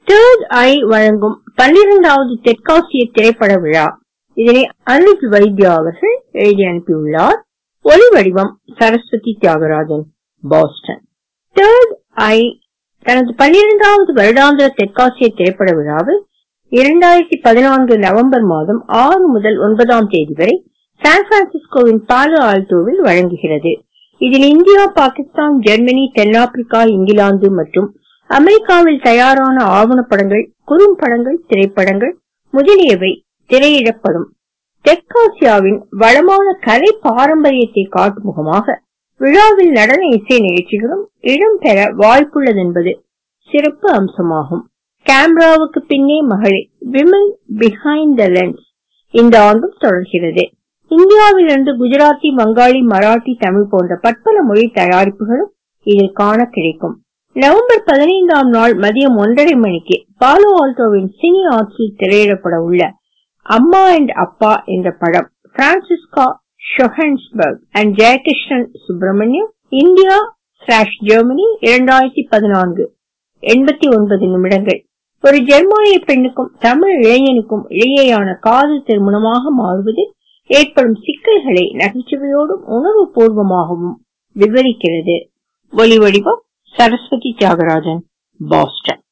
third ஐ வழங்கும் பன்னிரெண்டாவது தெற்காசிய திரைப்பட விழா இதனை அனுஜ் வைத்யா அவர்கள் எழுதி அனுப்பியுள்ளார் ஒலி வடிவம் Saraswathi Thiyagarajan Boston third eye தனது பன்னிரெண்டாவது வருடாந்திர தெற்காசிய திரைப்பட விழாவில் இரண்டாயிரத்தி பதினான்கு நவம்பர் மாதம் ஆறு முதல் ஒன்பதாம் தேதி வரை சான் பிரான்சிஸ்கோவின் பாலோ ஆல்டோவில் வழங்குகிறது இதில் இந்தியா பாகிஸ்தான் ஜெர்மனி தென்னாப்பிரிக்கா இங்கிலாந்து மற்றும் அமெரிக்காவில் தயாரான ஆவணப்படங்கள் குறும்படங்கள் திரைப்படங்கள் முதலியவை திரையிடப்படும் தெற்காசியாவின் வளமான கலை பாரம்பரியத்தை காட்டும் முகமாக விழாவில் நடன இசை நிகழ்ச்சிகளும் இடம்பெற வாய்ப்புள்ளதென்பது சிறப்பு அம்சமாகும் கேமராவுக்கு பின்னே மகளிர் விமன் பிஹைண்ட் த லென்ஸ் இந்த ஆண்டும் தொடர்கிறது இந்தியாவிலிருந்து குஜராத்தி வங்காளி மராட்டி தமிழ் போன்ற பற்பல மொழி தயாரிப்புகளும் இதில் காண கிடைக்கும் நவம்பர் பதினைந்தாம் நாள் மதியம் ஒன்றரை மணிக்கு பாலோ ஆல்டோவின் சினி ஆர்ட்ஸில் திரையிடப்பட உள்ள அம்மா அண்ட் அப்பா என்ற படம் பிரான்சிஸ்கா ஷொஹன்ஸ்பர்க் and Jayakrishnan Subramaniam India slash Germany இரண்டாயிரத்தி பதினான்கு எண்பத்தி ஒன்பது நிமிடங்கள் ஒரு ஜெர்மானிய பெண்ணுக்கும் தமிழ் இளைஞனுக்கும் இடையேயான காதல் திருமணமாக மாறுவதில் ஏற்படும் சிக்கல்களை நகைச்சுவையோடும் உணர்வு பூர்வமாகவும் விவரிக்கிறது ஒலி வடிவம் சரஸ்வதி தியாகராஜன் பாஸ்டன்